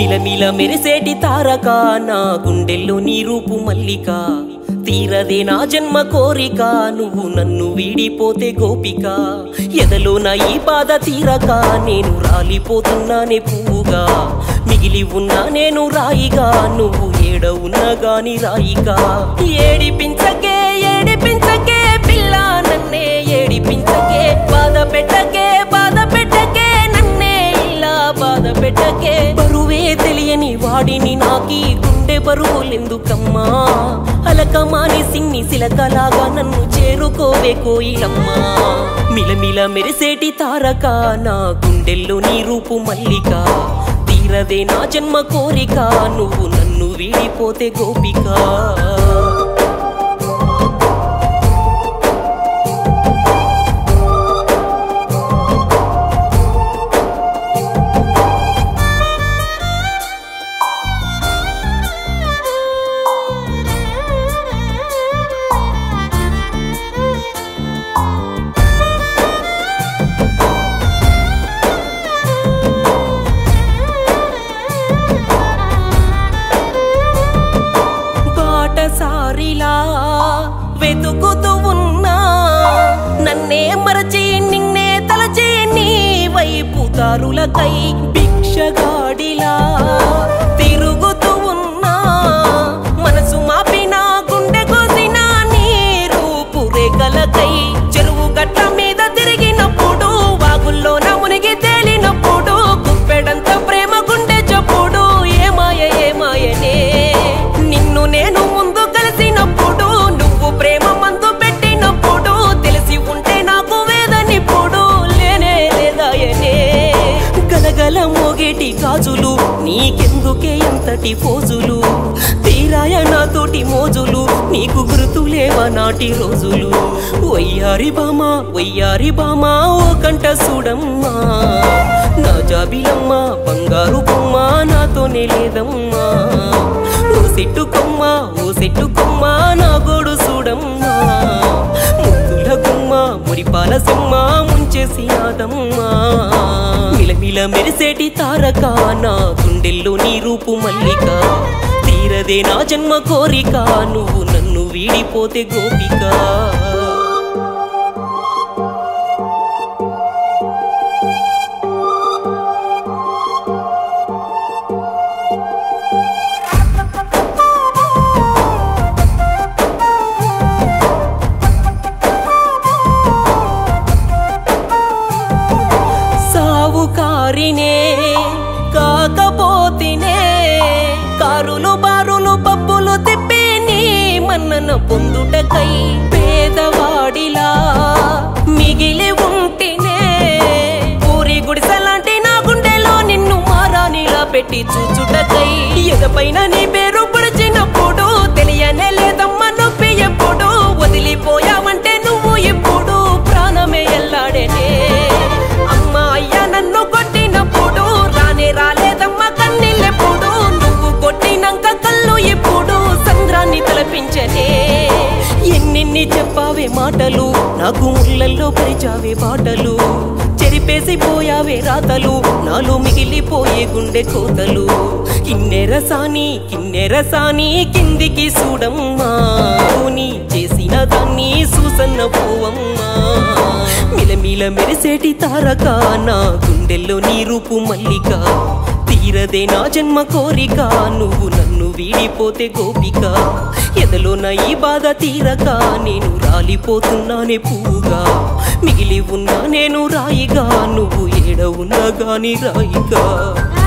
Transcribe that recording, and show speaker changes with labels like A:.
A: మిలమిల మెరిసేటి తారక నా గుండెల్లో నీ రూపు మల్లిక తీరదే నా జన్మ కోరిక నువ్వు నన్ను వీడిపోతే గోపిక ఎదలో నా ఈ బాధ తీరక నేను రాలిపోతున్నానే పువ్వుగా మిగిలి ఉన్నా నేను రాయిగా నువ్వు ఏడ ఉన్నా గాని రాయిగా ఏడిపించకే ఏడిపించకే పిల్ల నన్నే ఏడిపించకే బాధ పెట్టకే బాధ పెట్టకే నన్నే ఇలా బాధ పెట్టకే బరువే తెలియని వాడిని నాకి గుండె బరువులెందుకమ్మా అలకమాని సిన్ని సిలకలాగా నన్ను చేరుకోవే కోయిలమ్మా మిలమిల మెరిసేటి తారక నా గుండెల్లో నీ రూపు మల్లిక తీరదే నా జన్మ కోరిక నువ్వు నన్ను వీడిపోతే గోపిక బాటసారిలా వెతుకుతూ ఉన్నా నన్నే మరచి నిన్నే తలచి నీ వైపు దారులకై భిక్షగాడిలా తిరుగుతూ ఉన్నా మనసు మాపిన గుండె కోసిన నీ రూపు రేఖలకై చెరువు గట్ల మీద తిరిగినప్పుడు వాగుల్లో నా మునిగి తేలినప్పుడు గుప్పెడంత ప్రేమ గుండె చప్పుడు ఏమాయ ఏమాయనే నిన్ను నేను ముందు కలిసినప్పుడు నువ్వు ప్రేమ మందు పెట్టినప్పుడు తెలిసి ఉంటే నాకు వేదనిప్పుడు లేనే లేదాయనే గలగల మోగేటి గాజులు నీకెందుకే ఎంతటి పోజులు తీరాయ నాతోటి మోజులు నీకు గుర్తులేవా నాటి రోజులు వయ్యారి బామా వయ్యారి బామా ఓ కంట చూడమ్మా నా జాబిలమ్మ బంగారు బొమ్మ నాతోనే లేదమ్మా ఓ సెట్టు కొమ్మ ఓ సెట్టు కొమ్మ నా గోడు చూడమ్మా ముద్దుల గుమ్మ మురిపాల సిమ్మ ముంచేసి నాదమ్మా మిలమిల మెరిసేటి తారక నా గుండెల్లో నీ రూపు మల్లిక తీరదే నా జన్మ కోరిక నువ్వు నన్ను వీడిపోతే గోపిక సావుకారినే కాకపోతినే కారులు బారులు పప్పులు తిప్పి నీ మన్నన పొందుటకై పేదవాడిలా మిగిలి ఉంటినే ఊరి గుడిసెలాంటి నా గుండెలో నిన్ను మారానిలా పెట్టి చూచుటకై ఎదపైన నీ పేరు పొడిచినప్పుడు తెలియనే లేదమ్మ నొప్పి ఎప్పుడు వదిలిపోయావంటే నువ్వు ఇప్పుడు ప్రాణమే ఎల్లాడేనే అమ్మ అయ్యా నన్ను కొట్టినప్పుడు రానే రాలేదమ్మ కన్నీళ్ళెప్పుడు నువ్వు కొట్టినాక కళ్ళు ఎప్పుడు సంద్రాన్ని తలపించనే ఎన్నెన్ని చెప్పావే మాటలు నాకు ముళ్ళల్లో పరిచావే బాటలు చెరిపేసి పోయావే రాతలు నాలో మిగిలిపోయే గుండె కోతలు కిన్నెర సాని కిన్నెర సాని కిందికి చూడమ్మా నీ చేసిన దాన్ని సూసన్న పోవమ్మా మిలమిల మెరిసేటి తారక నా గుండెల్లో నీ రూపు మల్లిక తీరదే నా జన్మ కోరిక నువ్వు నన్ను వీడిపోతే గోపిక ఎదలో నా ఈ బాధ తీరక నేను రాలిపోతున్నానే పువ్వుగా మిగిలి ఉన్నా నేను రాయిగా నువ్వు ఏడ ఉన్నా గాని రాయిగా